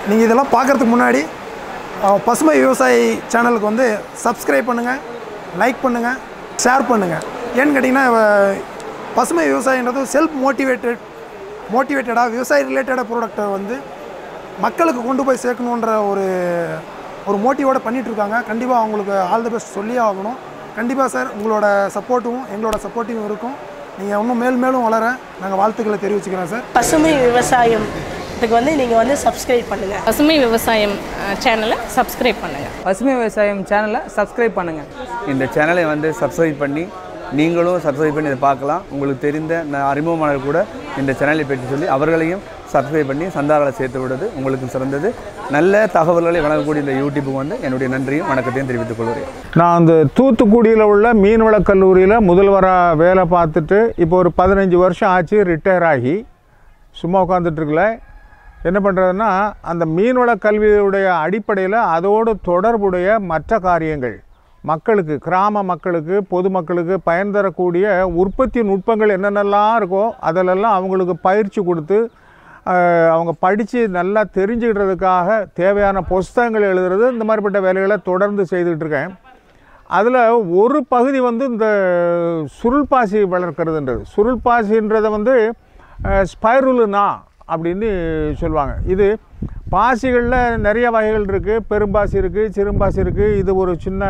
நீங்கள் இதெல்லாம் பார்க்குறதுக்கு முன்னாடி அஹ், பசுமை விவசாயி சேனலுக்கு வந்து சப்ஸ்கிரைப் பண்ணுங்கள் லைக் பண்ணுங்கள் ஷேர் பண்ணுங்கள் ஏன்னு கேட்டிங்கன்னா இவ- பசுமை விவசாயன்றது செல்ஃப் மோட்டிவேட்டட் மோட்டிவேட்டடாக விவசாய ரிலேட்டடாக ப்ராடக்ட்டை வந்து மக்களுக்கு கொண்டு போய் சேர்க்கணுன்ற ஒரு ஒரு மோட்டிவோட பண்ணிட்டு இருக்காங்க கண்டிப்பாக அவங்களுக்கு ஆல் தி பெஸ்ட் சொல்லியே ஆகணும் கண்டிப்பாக சார் உங்களோட சப்போர்ட்டும் எங்களோட சப்போர்ட்டும் இருக்கும் நீங்கள் இன்னும் மேல் மேலும் வளர நாங்கள் வாழ்த்துக்களை தெரிவிச்சுக்கிறோம் சார் பசுமை விவசாயம் இதுக்கு வந்து நீங்கள் வந்து சப்ஸ்கிரைப் பண்ணுங்கள் பசுமை விவசாயம் சேனலை சப்ஸ்கிரைப் பண்ணுங்கள் பசுமை விவசாயம் சேனலை சப்ஸ்கிரைப் பண்ணுங்கள் இந்த சேனலை வந்து சப்ஸ்கிரைப் பண்ணி நீங்களும் சப்ஸ்கிரைப் பண்ணி இதை பார்க்கலாம் உங்களுக்கு தெரிந்த ந- அறிமுகமானவர் கூட இந்த சேனலை பற்றி சொல்லி அவர்களையும் சப்ஸ்கிரைப் பண்ணி சந்தாரால சேர்த்து விடுறது உங்களுக்கு சிறந்தது நல்ல தகவல்களை வழங்கக்கூடிய இந்த யூடியூப்புக்கு வந்து என்னுடைய நன்றியும் வணக்கத்தையும் தெரிவித்துக் கொள்கிறேன் நான் அந்த தூத்துக்குடியில் உள்ள மீன்வளக் கல்லூரியில் முதல்வராக வேலை பார்த்துட்டு இப்போ ஒரு பதினஞ்சு வருஷம் ஆச்சு ரிட்டையர் ஆகி சும்மா உட்காந்துட்ருக்கல என்ன பண்ணுறதுன்னா அந்த மீன்வள கல்வியுடைய அடிப்படையில் அதோடு தொடர்புடைய மற்ற காரியங்கள் மக்களுக்கு கிராம மக்களுக்கு பொதுமக்களுக்கு பயன் தரக்கூடிய உற்பத்தி நுட்பங்கள் என்னென்னலாம் இருக்கோ அதிலெல்லாம் அவங்களுக்கு பயிற்சி கொடுத்து அஹ், அவங்க படித்து நல்லா தெரிஞ்சுக்கிட்டதுக்காக தேவையான புஸ்தகங்கள் எழுதுறது இந்த மாதிரிப்பட்ட வேலைகளை தொடர்ந்து செய்துக்கிட்டு இருக்கேன் அதில் ஒரு பகுதி வந்து இந்த சுருள் பாசி வளர்க்குறதுன்றது சுருள் பாசின்றதை வந்து ஸ்பைருலுனா அப்படின்னு சொல்லுவாங்க இது பாசிகளில் நிறைய வகைகள் இருக்குது பெரும்பாசி இருக்குது சிறும்பாசி இருக்குது இது ஒரு சின்ன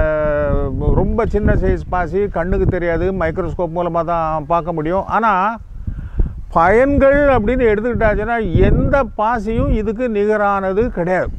ரொம்ப சின்ன சைஸ் பாசி கண்ணுக்கு தெரியாது மைக்ரோஸ்கோப் மூலமாக தான் பார்க்க முடியும் ஆனால் பயன்கள் அப்படின்னு எடுத்துக்கிட்டாச்சுன்னா எந்த பாசியும் இதுக்கு நிகரானது கிடையாது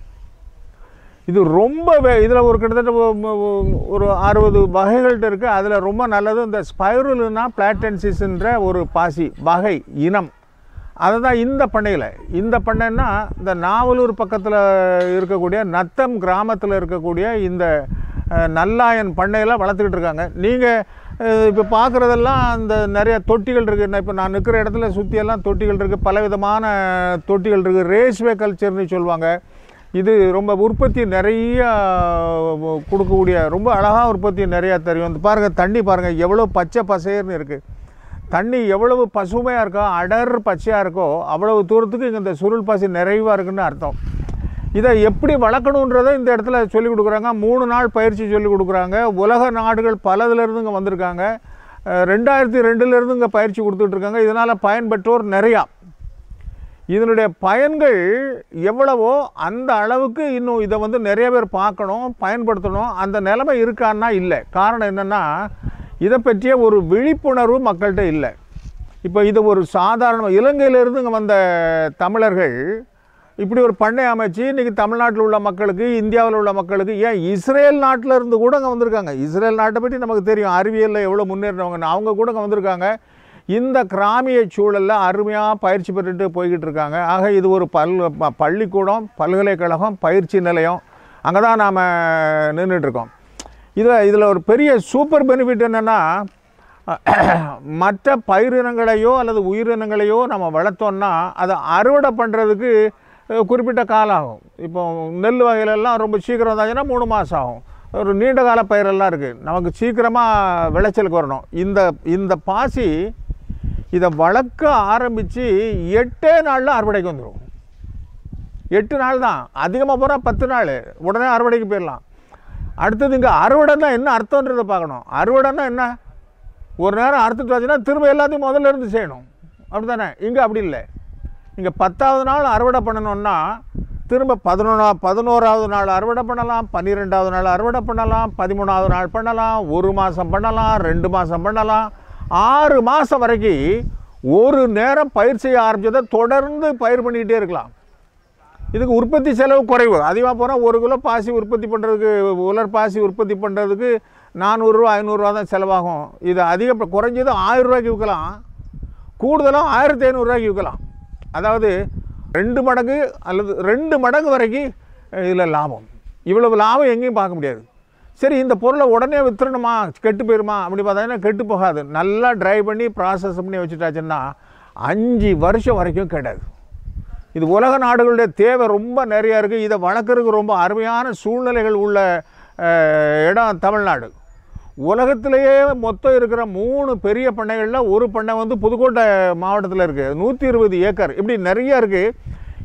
இது ரொம்ப இதில் ஒரு கிட்டத்தட்ட ஒ- ஒ- ஒரு அறுபது வகைகள்கிட்ட இருக்குது அதில் ரொம்ப நல்லது இந்த ஸ்பைருலுனா பிளாட்டன்சிஸ்ன்ற ஒரு பாசி வகை இனம் அதை தான் இந்த பண்ணையில் இந்த பண்ணைன்னா இந்த நாவலூர் பக்கத்தில் இருக்கக்கூடிய நத்தம் கிராமத்தில் இருக்கக்கூடிய இந்த அஹ், நல்லாயன் பண்ணையில் வளர்த்துக்கிட்டு இருக்காங்க நீங்கள் இப்போ பார்க்குறதெல்லாம் அந்த நிறைய தொட்டிகள் இருக்குது இப்போ நான் நிற்கிற இடத்துல சுற்றியெல்லாம் தொட்டிகள் இருக்குது பலவிதமான தொட்டிகள் இருக்குது ரேஸ்வே கல்ச்சர்னு சொல்லுவாங்க இது ரொம்ப உற்பத்தி நிறைய கொடுக்கக்கூடிய ரொம்ப அழகாக உற்பத்தி நிறையா தெரியும் இந்த பாருங்கள் தண்ணி பாருங்கள் எவ்வளோ பச்சை பசேர்னு இருக்குது தண்ணி எவ்வளவு பசுமையாக இருக்கோ அடர் பச்சையாக இருக்கோ அவ்வளவு தூரத்துக்கு இங்கே இந்த சுருள் பாசி நிறைவாக இருக்குன்னு அர்த்தம் இதை எப்படி வளர்க்கணுன்றதை இந்த இடத்துல சொல்லிக் கொடுக்குறாங்க மூணு நாள் பயிற்சி சொல்லிக் கொடுக்குறாங்க உலக நாடுகள் பலதுலேருந்து இங்கே வந்திருக்காங்க அஹ் ரெண்டாயிரத்தி ரெண்டுலேருந்து இங்கே பயிற்சி கொடுத்துட்ருக்காங்க இதனால் பயன்பெற்றோர் நிறையா இதனுடைய பயன்கள் எவ்வளவோ அந்த அளவுக்கு இன்னும் இதை வந்து நிறைய பேர் பார்க்கணும் பயன்படுத்தணும் அந்த நிலைமை இருக்கான்னா இல்லை காரணம் என்னென்னா இதை பற்றிய ஒரு விழிப்புணர்வு மக்கள்கிட்ட இல்லை இப்போ இது ஒரு சாதாரண இலங்கையிலேருந்து இங்கே வந்த தமிழர்கள் இப்படி ஒரு பண்ணை அமைச்சு இன்றைக்கி தமிழ்நாட்டில் உள்ள மக்களுக்கு இந்தியாவில் உள்ள மக்களுக்கு ஏன் இஸ்ரேல் நாட்டில் இருந்து கூட அங்கே வந்திருக்காங்க இஸ்ரேல் நாட்டை பற்றி நமக்கு தெரியும் அறிவியலில் எவ்வளோ முன்னேறினவங்க அவங்க கூட அங்கே வந்திருக்காங்க இந்த கிராமிய சூழலில் அருமையாக பயிற்சி பெற்றுட்டு போய்கிட்டு இருக்காங்க ஆக இது ஒரு பல் ப- பள்ளிக்கூடம் பல்கலைக்கழகம் பயிற்சி நிலையம் அங்கே தான் நாம் நின்றுட்டுருக்கோம் இதில் இதில் ஒரு பெரிய சூப்பர் பெனிஃபிட் என்னென்னா மற்ற பயிரினங்களையோ அல்லது உயிரினங்களையோ நம்ம வளர்த்தோம்னா அதை அறுவடை பண்ணுறதுக்கு அஹ், குறிப்பிட்ட காலம் ஆகும் இப்போ நெல் வகையிலெல்லாம் ரொம்ப சீக்கிரம் வந்தாச்சுன்னா மூணு மாதம் ஆகும் ஒரு நீண்ட கால பயிரெல்லாம் இருக்குது நமக்கு சீக்கிரமாக விளைச்சலுக்கு வரணும் இந்த இந்த பாசி இதை வளர்க்க ஆரம்பித்து எட்டே நாளில் அறுவடைக்கு வந்துடும் எட்டு நாள் தான் அதிகமாக போனால் பத்து நாள் உடனே அறுவடைக்கு போயிடலாம் அடுத்தது இங்கே அறுவடைன்னா என்ன அர்த்தன்றதை பார்க்கணும் அறுவடைன்னா என்ன ஒரு நேரம் அறுத்துட்டு வச்சுன்னா திரும்ப எல்லாத்தையும் முதல்ல இருந்து செய்யணும் அப்படி தானே இங்கே அப்படி இல்லை இங்கே பத்தாவது நாள் அறுவடை பண்ணணும்னா திரும்ப பதினொன்றா பதினோராவது நாள் அறுவடை பண்ணலாம் பன்னிரெண்டாவது நாள் அறுவடை பண்ணலாம் பதிமூணாவது நாள் பண்ணலாம் ஒரு மாதம் பண்ணலாம் ரெண்டு மாதம் பண்ணலாம் ஆறு மாதம் வரைக்கும் ஒரு நேரம் பயிர் செய்ய ஆரம்பிச்சதை தொடர்ந்து பயிர் பண்ணிக்கிட்டே இருக்கலாம் இதுக்கு உற்பத்தி செலவு குறைவு அதிகமாக போனால் ஒரு கிலோ பாசி உற்பத்தி பண்ணுறதுக்கு உலர் பாசி உற்பத்தி பண்ணுறதுக்கு நானூறுரூவா ஐநூறுரூவா தான் செலவாகும் இது அதிக குறைஞ்சது ஆயிரம் ரூபாய்க்கு விற்கலாம் கூடுதலாக ஆயிரத்தி ஐநூறுரூவாய்க்கு விற்கலாம் அதாவது ரெண்டு மடங்கு அல்லது ரெண்டு மடங்கு வரைக்கும் இதில் லாபம் இவ்வளவு லாபம் எங்கேயும் பார்க்க முடியாது சரி இந்த பொருளை உடனே வித்துறணுமா கெட்டு போயிருமா அப்படி பார்த்தீங்கன்னா கெட்டு போகாது நல்லா ட்ரை பண்ணி ப்ராசஸ் பண்ணி வச்சுட்டாச்சுன்னா அஞ்சு வருஷம் வரைக்கும் கெடாது இது உலக நாடுகளுடைய தேவை ரொம்ப நிறையா இருக்குது இதை வளர்க்குறதுக்கு ரொம்ப அருமையான சூழ்நிலைகள் உள்ள அஹ், இடம் தமிழ்நாடு உலகத்திலேயே மொத்தம் இருக்கிற மூணு பெரிய பண்ணைகளில் ஒரு பண்ணை வந்து புதுக்கோட்டை மாவட்டத்தில் இருக்குது நூற்றி இருபது ஏக்கர் இப்படி நிறைய இருக்குது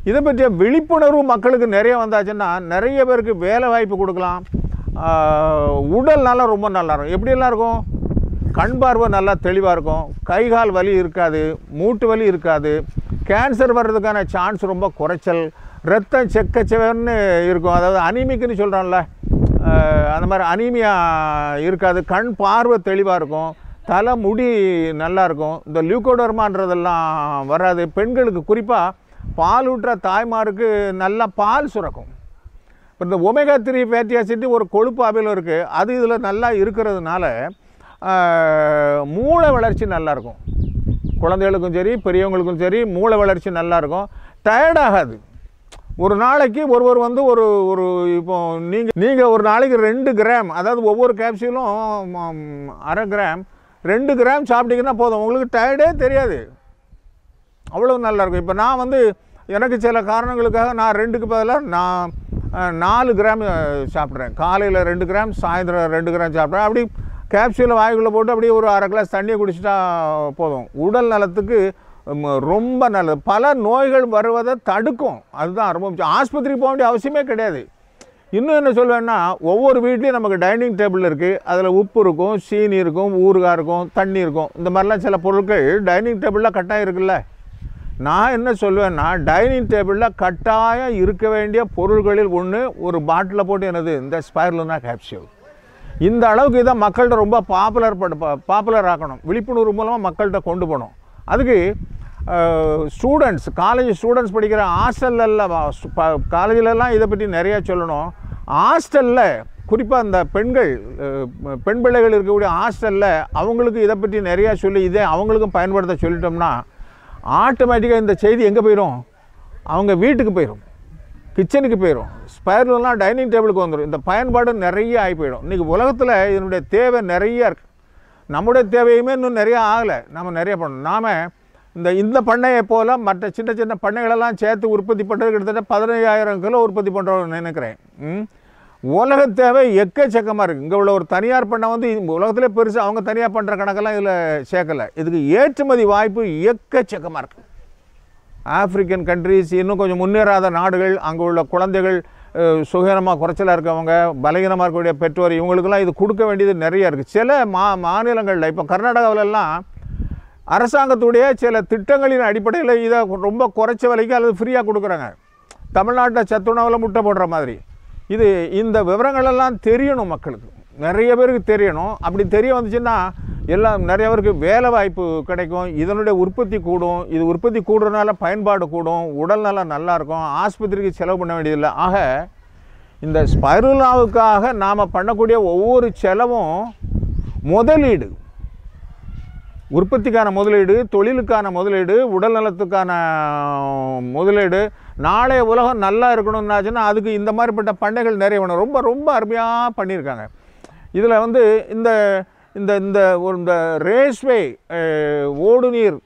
இதை பற்றிய விழிப்புணர்வு மக்களுக்கு நிறைய வந்தாச்சுன்னா நிறைய பேருக்கு வேலை வாய்ப்பு கொடுக்கலாம் ஆஹ் உடல் நலம் ரொம்ப நல்லா இருக்கும் எப்படியெல்லாம் இருக்கும் கண் பார்வை நல்லா தெளிவாக இருக்கும் கை கால் வலி இருக்காது மூட்டு வலி இருக்காது கேன்சர் வர்றதுக்கான சான்ஸ் ரொம்ப குறைச்சல் ரத்தம் செக்கச்செவன்னு இருக்கும் அதாவது அனிமிக்குன்னு சொல்கிறோம்ல அந்த மாதிரி அனீமியா இருக்காது கண் பார்வை தெளிவாக இருக்கும் தலை முடி நல்லா இருக்கும் இந்த லியூகோடர்மான்றதெல்லாம் வராது பெண்களுக்கு குறிப்பாக பால் ஊட்டுற தாய்மாருக்கு நல்லா பால் சுரக்கும் இப்போ இந்த ஒமேகா த்ரீ ஃபேட்டி ஆசிட் ஒரு கொழுப்பு அமிலம் இருக்குது அது இதில் நல்லா இருக்கிறதுனால ஆஹ், மூளை வளர்ச்சி நல்லாயிருக்கும் குழந்தைகளுக்கும் சரி பெரியவங்களுக்கும் சரி மூளை வளர்ச்சி நல்லாயிருக்கும் டயர்டாகாது ஒரு நாளைக்கு ஒருவர் வந்து ஒரு ஒரு இப்போ நீங்கள் நீங்கள் ஒரு நாளைக்கு ரெண்டு கிராம் அதாவது ஒவ்வொரு கேப்சூலும் ம், அரை கிராம் ரெண்டு கிராம் சாப்பிட்டீங்கன்னா போதும் உங்களுக்கு டயர்டே தெரியாது அவ்வளோ நல்லா இருக்கும் இப்போ நான் வந்து எனக்கு சில காரணங்களுக்காக நான் ரெண்டுக்கு பதிலாக நான் அஹ், நாலு கிராம் அஹ், சாப்பிட்றேன் காலையில் ரெண்டு கிராம் சாயந்தரம் ரெண்டு கிராம் சாப்பிட்றேன் அப்படி கேப்சூலை வாய்க்குள்ளே போட்டு அப்படியே ஒரு அரை கிளாஸ் தண்ணியை குடிச்சிட்டா போதும் உடல் நலத்துக்கு ம், ரொம்ப நல்லது பல நோய்கள் வருவதை தடுக்கும் அதுதான் ரொம்ப முக்கியம். ஆஸ்பத்திரிக்கு போக வேண்டிய அவசியமே கிடையாது இன்னும் என்ன சொல்வேன்னா ஒவ்வொரு வீட்லேயும் நமக்கு டைனிங் டேபிள் இருக்குது அதில் உப்பு இருக்கும் சீனி இருக்கும் ஊறுகாய் இருக்கும் தண்ணி இருக்கும் இந்த மாதிரிலாம் சில பொருட்கள் டைனிங் டேபிளில் கட்டாயம் இருக்குல்ல நான் என்ன சொல்லுவேன்னா டைனிங் டேபிளில் கட்டாயம் இருக்க வேண்டிய பொருள்களில் ஒன்று ஒரு பாட்டிலில் போட்டு என்னது இந்த ஸ்பைர்லுனா கேப்சியூல் இந்த அளவுக்கு இதை மக்கள்கிட்ட ரொம்ப பாப்புலர் பாப்புலர் ஆக்கணும் விழிப்புணர்வு மூலமாக மக்கள்கிட்ட கொண்டு போகணும் அதுக்கு ஸ்டூடெண்ட்ஸ் காலேஜ் ஸ்டூடெண்ட்ஸ் படிக்கிற ஹாஸ்டல்லலாம் காலேஜிலலாம் இதை பற்றி நிறையா சொல்லணும் ஹாஸ்டலில் குறிப்பாக இந்த பெண்கள் அஹ், பெண் பிள்ளைகள் இருக்கக்கூடிய ஹாஸ்டலில் அவங்களுக்கு இதை பற்றி நிறையா சொல்லி இதே அவங்களுக்கும் பயன்படுத்த சொல்லிட்டோம்னா ஆட்டோமேட்டிக்காக இந்த செய்தி எங்கே போயிடும் அவங்க வீட்டுக்கு போயிடும் கிச்சனுக்கு போயிடும் ஸ்பைர்லாம் டைனிங் டேபிளுக்கு வந்துடும் இந்த பயன்பாடு நிறைய ஆகி போயிடும் இன்றைக்கி உலகத்தில் இதனுடைய தேவை நிறைய இருக்குது நம்முடைய தேவையுமே இன்னும் நிறைய ஆகலை நம்ம நிறைய பண்ணணும் நாம் இந்த இந்த பண்ணையை போல் மற்ற சின்ன சின்ன பண்ணைகளெல்லாம் சேர்த்து உற்பத்தி பண்ணுறது கிட்டத்தட்ட பதினையாயிரம் கிலோ உற்பத்தி பண்ணுறோம்னு நினைக்கிறேன் ம். உலக தேவை எக்கச்சக்கமாக இருக்குது இங்கே உள்ள ஒரு தனியார் பண்ணை வந்து உலகத்திலே பெருசு அவங்க தனியார் பண்ணுற கணக்கெல்லாம் இதில் சேர்க்கலை இதுக்கு ஏற்றுமதி வாய்ப்பு எக்கச்சக்கமாக இருக்குது ஆப்பிரிக்கன் கண்ட்ரீஸ் இன்னும் கொஞ்சம் முன்னேறாத நாடுகள் அங்கே உள்ள குழந்தைகள் சுகீனமாக குறைச்சலாக இருக்கவங்க பலகீனமாக இருக்கக்கூடிய பெற்றோர் இவங்களுக்கெல்லாம் இது கொடுக்க வேண்டியது நிறைய இருக்குது சில மா மாநிலங்களில் இப்போ கர்நாடகாவிலெல்லாம் அரசாங்கத்துடைய சில திட்டங்களின் அடிப்படையில் இதை ரொம்ப குறைச்ச விலைக்கு அல்லது ஃப்ரீயாக கொடுக்குறாங்க தமிழ்நாட்டில் சத்துணவில் முட்டை போடுற மாதிரி இது இந்த விவரங்களெல்லாம் தெரியணும் மக்களுக்கு நிறைய பேருக்கு தெரியணும் அப்படி தெரிய வந்துச்சுன்னா எல்லாம் நிறைய பேருக்கு வேலை வாய்ப்பு கிடைக்கும் இதனுடைய உற்பத்தி கூடும் இது உற்பத்தி கூடுறதுனால பயன்பாடு கூடும் உடல் நலம் நல்லா இருக்கும் ஆஸ்பத்திரிக்கு செலவு பண்ண வேண்டியதில்லை ஆக இந்த ஸ்பைருலாவுக்காக நாம் பண்ணக்கூடிய ஒவ்வொரு செலவும் முதலீடு உற்பத்திக்கான முதலீடு தொழிலுக்கான முதலீடு உடல் நலத்துக்கான முதலீடு நாளைய உலகம் நல்லா இருக்கணும்னாச்சுன்னா அதுக்கு இந்த மாதிரிப்பட்ட பண்ணைகள் நிறைய வேணும் ரொம்ப ரொம்ப அருமையாக பண்ணியிருக்காங்க இதில் வந்து இந்த இந்த இந்த ஒரு இந்த ரேஸ்வே ஓடு நீர்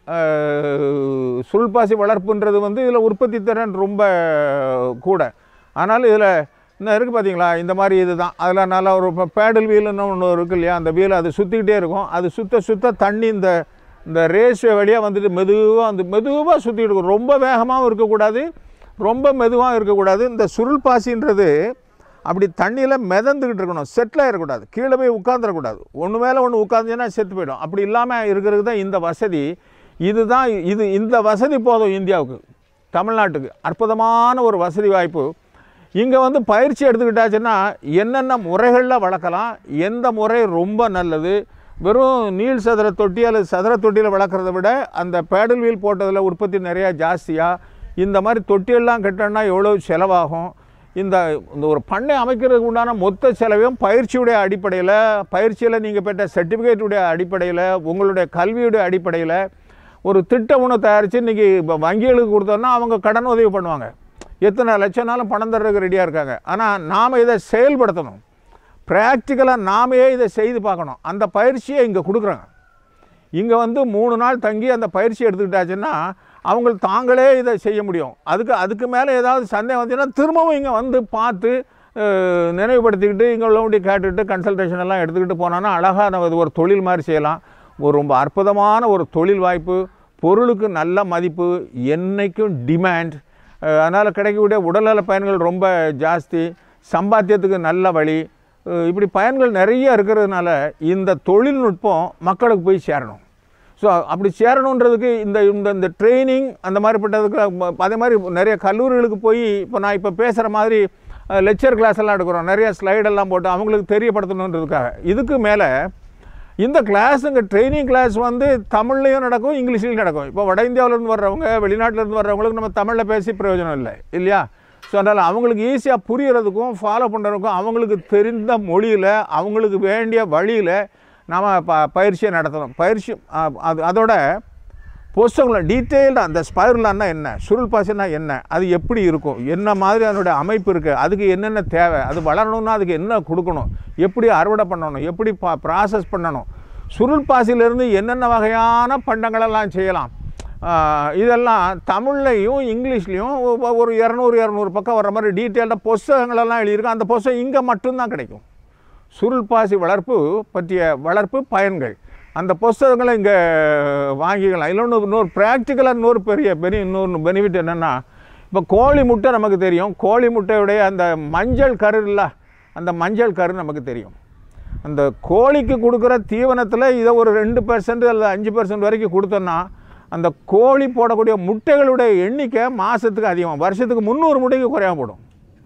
அஹ், சுல்பாசி வளர்ப்புன்றது வந்து இதில் உற்பத்தி திறன் ரொம்ப கூட ஆனாலும் இதில் இன்னும் இருக்குது பார்த்தீங்களா இந்த மாதிரி இதுதான் அதில் நல்லா ஒரு பேடல் வீலுன்னு ஒன்று இருக்கு இல்லையா அந்த வீல் அது சுற்றிக்கிட்டே இருக்கும் அது சுத்த சுத்த தண்ணி இந்த இந்த ரேஸ்வே வழியாக வந்துட்டு மெதுவாக அந்த மெதுவாக சுற்றிக்கிட்டு இருக்கும் ரொம்ப வேகமாகவும் இருக்கக்கூடாது ரொம்ப மெதுவாகவும் இருக்கக்கூடாது இந்த சுருள் பாசின்றது அப்படி தண்ணியில் மிதந்துக்கிட்டு இருக்கணும் செட்டில் இருக்கக்கூடாது கீழே போய் உட்காந்துடக்கூடாது ஒன்று மேலே ஒன்று உட்காந்துச்சுன்னா செத்து போயிடும் அப்படி இல்லாமல் இருக்கிறது தான் இந்த வசதி இதுதான் இது இந்த வசதி போதும் இந்தியாவுக்கு தமிழ்நாட்டுக்கு அற்புதமான ஒரு வசதி வாய்ப்பு இங்கே வந்து பயிற்சி எடுத்துக்கிட்டாச்சுன்னா என்னென்ன முறைகளில் வளர்க்கலாம் எந்த முறை ரொம்ப நல்லது வெறும் நீள் சதுர தொட்டி அல்லது சதுர தொட்டியில் வளர்க்குறத விட அந்த பேடல் வீல் போட்டதில் உற்பத்தி நிறையா ஜாஸ்தியாக இந்த மாதிரி தொட்டியெல்லாம் கட்டணும்னா எவ்வளோ செலவாகும் இந்த இந்த ஒரு பண்ணை அமைக்கிறதுக்கு உண்டான மொத்த செலவையும் பயிற்சியுடைய அடிப்படையில் பயிற்சியில் நீங்கள் பெற்ற சர்டிஃபிகேட்டுடைய அடிப்படையில் உங்களுடைய கல்வியுடைய அடிப்படையில் ஒரு திட்டம் ஒன்று தயாரித்து இன்றைக்கி இப்போ வங்கிகளுக்கு கொடுத்தோன்னா அவங்க கடன் உதவி பண்ணுவாங்க எத்தனை லட்சம்னாலும் பணம் தர்றதுக்கு ரெடியாக இருக்காங்க ஆனால் நாம் இதை செயல்படுத்தணும் ப்ராக்டிக்கலாக நாமே இதை செய்து பார்க்கணும் அந்த பயிற்சியை இங்கே கொடுக்குறாங்க இங்கே வந்து மூணு நாள் தங்கி அந்த பயிற்சி எடுத்துக்கிட்டாச்சுன்னா அவங்க தாங்களே இதை செய்ய முடியும் அதுக்கு அதுக்கு மேலே ஏதாவது சந்தேகம் வந்துச்சுன்னா திரும்பவும் இங்கே வந்து பார்த்து அஹ், நினைவுபடுத்திக்கிட்டு இங்கே உள்ளவங்க கேட்டுட்டு கன்சல்டேஷன் எல்லாம் எடுத்துக்கிட்டு போனோன்னா அழகாக நம்ம இது ஒரு தொழில் மாதிரி செய்யலாம் ஒரு ரொம்ப அற்புதமான ஒரு தொழில் வாய்ப்பு பொருளுக்கு நல்ல மதிப்பு என்னைக்கும் டிமாண்ட் அதனால் கிடைக்கக்கூடிய உடல்நல பயன்கள் ரொம்ப ஜாஸ்தி சம்பாத்தியத்துக்கு நல்ல வழி அஹ் இப்படி பயன்கள் நிறைய இருக்கிறதுனால இந்த தொழில்நுட்பம் மக்களுக்கு போய் சேரணும் ஸோ அப்படி சேரணுன்றதுக்கு இந்த இந்த இந்த ட்ரைனிங் அந்த மாதிரிப்பட்டதுக்கு ம- அதே மாதிரி நிறைய கல்லூரிகளுக்கு போய் இப்போ நான் இப்போ பேசுகிற மாதிரி லெக்சர் கிளாஸ் எல்லாம் எடுக்கிறோம் நிறைய ஸ்லைடெல்லாம் போட்டு அவங்களுக்கு தெரியப்படுத்தணுன்றதுக்காக இதுக்கு மேலே இந்த கிளாஸுங்க ட்ரைனிங் கிளாஸ் வந்து தமிழ்லையும் நடக்கும் இங்கிலீஷ்லையும் நடக்கும் இப்போ வட இந்தியாவிலேருந்து வர்றவங்க வெளிநாட்டிலேருந்து வர்றவங்களுக்கு நம்ம தமிழில் பேசி பிரயோஜனம் இல்லை இல்லையா ஸோ அதனால் அவங்களுக்கு ஈஸியாக புரியறதுக்கும் ஃபாலோ பண்ணுறதுக்கும் அவங்களுக்கு தெரிந்த மொழியில் அவங்களுக்கு வேண்டிய வழியில் நாம் ப பயிற்சியை நடத்தணும் பயிற்சி அ, அது அதோட புஸ்தகங்களை டீட்டெயில்டாக அந்த ஸ்பைரலான்னா என்ன சுருள் பாசினா என்ன அது எப்படி இருக்கும் என்ன மாதிரி அதனுடைய அமைப்பு இருக்குது அதுக்கு என்னென்ன தேவை அது வளரணும்னா அதுக்கு என்ன கொடுக்கணும் எப்படி அறுவடை பண்ணணும் எப்படி பா ப்ராசஸ் பண்ணணும் சுருள் பாசியிலேருந்து என்னென்ன வகையான பண்டங்களெல்லாம் செய்யலாம் ஆஹ் இதெல்லாம் தமிழ்லையும் இங்கிலீஷ்லேயும் ஒ- ஒரு இரநூறு இரநூறு பக்கம் வர்ற மாதிரி டீட்டெயில்டாக புஸ்தகங்களெல்லாம் எழுதியிருக்கோம் அந்த புஸ்தகம் இங்கே மட்டும்தான் கிடைக்கும் சுருள் பாசி வளர்ப்பு பற்றிய வளர்ப்பு பயன்கள் அந்த புஸ்தகங்களை இங்கே வாங்கிக்கலாம் இன்னொன்று இன்னொரு ப்ராக்டிக்கலாக இன்னொரு பெரிய பெரிய இன்னொரு பெனிஃபிட் என்னென்னா இப்போ கோழி முட்டை நமக்கு தெரியும் கோழி முட்டையுடைய அந்த மஞ்சள் கரு இல்ல அந்த மஞ்சள் கரு நமக்கு தெரியும் அந்த கோழிக்கு கொடுக்குற தீவனத்தில் இதை ஒரு ரெண்டு பர்சன்ட் அல்லது அஞ்சு பர்சன்ட் வரைக்கும் கொடுத்தோன்னா அந்த கோழி போடக்கூடிய முட்டைகளுடைய எண்ணிக்கை மாதத்துக்கு அதிகம் வருஷத்துக்கு முந்நூறு முட்டைக்கு குறையாம போடும்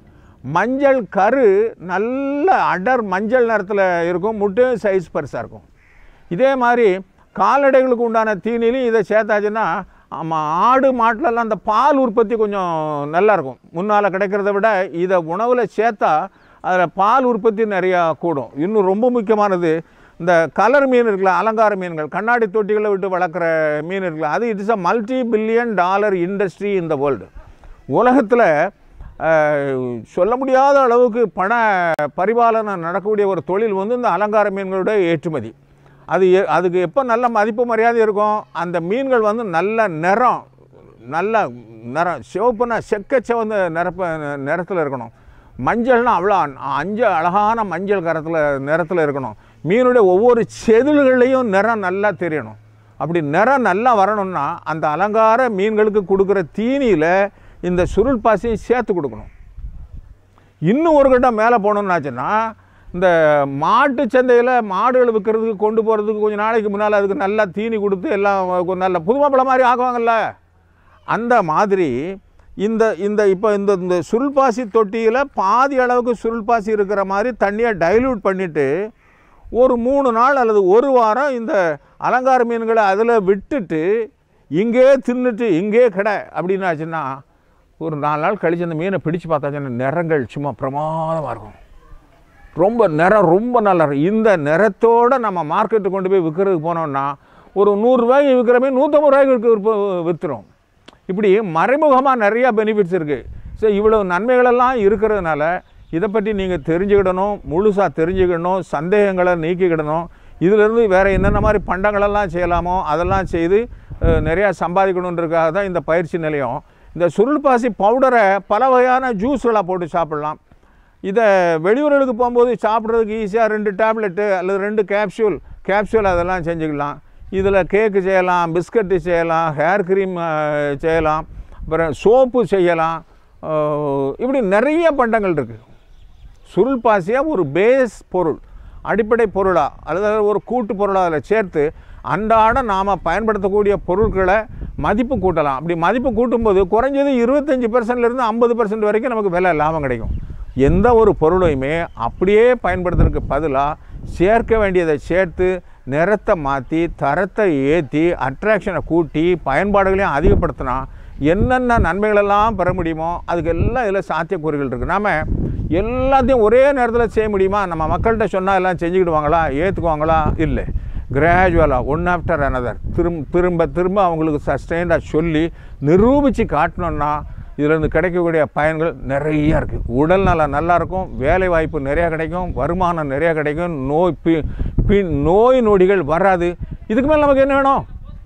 மஞ்சள் கரு நல்ல அடர் மஞ்சள் நிறத்தில் இருக்கும் முட்டையும் சைஸ் பெருசாக இருக்கும் இதே மாதிரி கால்நடைகளுக்கு உண்டான தீனிலையும் இதை சேர்த்தாச்சுன்னா ஆமாம் ஆடு மாட்டிலலாம் அந்த பால் உற்பத்தி கொஞ்சம் நல்லா இருக்கும் முன்னால் கிடைக்கிறத விட இதை உணவில் சேர்த்தா அதில் பால் உற்பத்தி நிறையா கூடும் இன்னும் ரொம்ப முக்கியமானது இந்த கலர் மீன் இருக்குல்ல அலங்கார மீன்கள் கண்ணாடி தொட்டிகளை விட்டு வளர்க்குற மீன் இருக்குல்ல அது it's a multi billion dollar industry in the world உலகத்தில் அஹ், சொல்ல முடியாத அளவுக்கு பண பரிபாலனை நடக்கக்கூடிய ஒரு தொழில் வந்து இந்த அலங்கார மீன்களுடைய ஏற்றுமதி அது எ- அதுக்கு எப்போ நல்ல மதிப்பு மரியாதை இருக்கும் அந்த மீன்கள் வந்து நல்ல நிறம் நல்ல நிறம் சிவப்புனா செக்க சிவந்த நிரப்ப நிறத்தில் இருக்கணும் மஞ்சள்னா அவ்வளோ அஞ்சு அழகான மஞ்சள் கரத்தில் நிறத்தில் இருக்கணும் மீனுடைய ஒவ்வொரு செதில்கள்லையும் நிறம் நல்லா தெரியணும் அப்படி நிறம் நல்லா வரணும்னா அந்த அலங்கார மீன்களுக்கு கொடுக்குற தீனியில் இந்த சுருள் பாசியும் சேர்த்து கொடுக்கணும் இன்னும் ஒரு கட்டம் மேலே போகணுன்னாச்சுன்னா இந்த மாட்டு சந்தையில் மாடுகள் விற்கிறதுக்கு கொண்டு போகிறதுக்கு கொஞ்சம் நாளைக்கு முன்னால் அதுக்கு நல்லா தீனி கொடுத்து எல்லாம் கொஞ்சம் நல்ல புதுமாப்பிள மாதிரி ஆக்குவாங்கல்ல அந்த மாதிரி இந்த இந்த இப்போ இந்த இந்த சுருள்பாசி தொட்டியில் பாதி அளவுக்கு சுருள்பாசி இருக்கிற மாதிரி தண்ணியை டைல்யூட் பண்ணிவிட்டு ஒரு மூணு நாள் அல்லது ஒரு வாரம் இந்த அலங்கார மீன்களை அதில் விட்டுட்டு இங்கே தின்னுட்டு இங்கே கடை அப்படின்னாச்சுன்னா ஒரு நாலு நாள் கழிச்சு அந்த மீனை பிடிச்சு பார்த்தாச்சுன்னா நிறங்கள் சும்மா பிரமாதமாக இருக்கும் ரொம்ப நிறம் ரொம்ப நல்லா இருக்கும் இந்த நிறத்தோடு நம்ம மார்க்கெட்டுக்கு கொண்டு போய் விற்கிறதுக்கு போனோம்னா ஒரு நூறுரூவாய்க்கு விற்கிற மீன் நூற்றம்பது ரூபாய்க்கு விற்க விற்ப விற்றுரும் இப்படி மறைமுகமாக நிறையா பெனிஃபிட்ஸ் இருக்குது ஸோ இவ்வளவு நன்மைகளெல்லாம் இருக்கிறதுனால இதை பற்றி நீங்கள் தெரிஞ்சுக்கிடணும் முழுசாக தெரிஞ்சுக்கிடணும் சந்தேகங்களை நீக்கிக்கிடணும் இதிலிருந்து வேறு என்னென்ன மாதிரி பண்டங்களெல்லாம் செய்யலாமோ அதெல்லாம் செய்து அஹ், நிறையா சம்பாதிக்கணுன்றதுக்காக தான் இந்த பயிற்சி நிலையம் இந்த சுருள்பாசி பவுடரை பல வகையான ஜூஸ்களாக போட்டு சாப்பிட்லாம் இதை வெளியூர்களுக்கு போகும்போது சாப்பிட்றதுக்கு ஈஸியாக ரெண்டு டேப்லெட்டு அல்லது ரெண்டு கேப்சூல் கேப்சூல் அதெல்லாம் செஞ்சுக்கலாம் இதில் கேக்கு செய்யலாம் பிஸ்கட்டு செய்யலாம் ஹேர் க்ரீம் செய்யலாம் அப்புறம் சோப்பு செய்யலாம் அஹ், இப்படி நிறைய பண்டங்கள் இருக்குது சுருள் பாசியாக ஒரு பேஸ் பொருள் அடிப்படை பொருளாக அல்லது ஒரு கூட்டு பொருளாக அதில் சேர்த்து அன்றாட நாம் பயன்படுத்தக்கூடிய பொருட்களை மதிப்பு கூட்டலாம் அப்படி மதிப்பு கூட்டும்போது குறைஞ்சது இருபத்தஞ்சி பர்சன்ட்லேருந்து ஐம்பது பர்சன்ட் வரைக்கும் நமக்கு விலை லாபம் கிடைக்கும் எந்த ஒரு பொருளையுமே அப்படியே பயன்படுத்துறதுக்கு பதிலாக சேர்க்க வேண்டியதை சேர்த்து நிறத்தை மாற்றி தரத்தை ஏற்றி அட்ராக்ஷனை கூட்டி பயன்பாடுகளையும் அதிகப்படுத்தினா என்னென்ன நன்மைகளெல்லாம் பெற முடியுமோ அதுக்கு எல்லாம் இதில் சாத்தியக்கூறுகள் இருக்குது நாம் எல்லாத்தையும் ஒரே நேரத்தில் செய்ய முடியுமா நம்ம மக்கள்கிட்ட சொன்னால் எல்லாம் செஞ்சுக்கிடுவாங்களா ஏற்றுக்குவாங்களா இல்லை கிராஜுவலாக ஒன் ஆஃப்டர் another திரும்ப திரும்ப திரும்ப அவங்களுக்கு சஸ்டெயின்டாக சொல்லி நிரூபித்து காட்டினோன்னா இதிலிருந்து கிடைக்கக்கூடிய பயன்கள் நிறைய இருக்குது உடல் நலம் நல்லா இருக்கும் வேலை வாய்ப்பு நிறையா கிடைக்கும் வருமானம் நிறையா கிடைக்கும் நோய் பி பி நோய் நொடிகள் வராது இதுக்கு மேலே நமக்கு என்ன வேணும்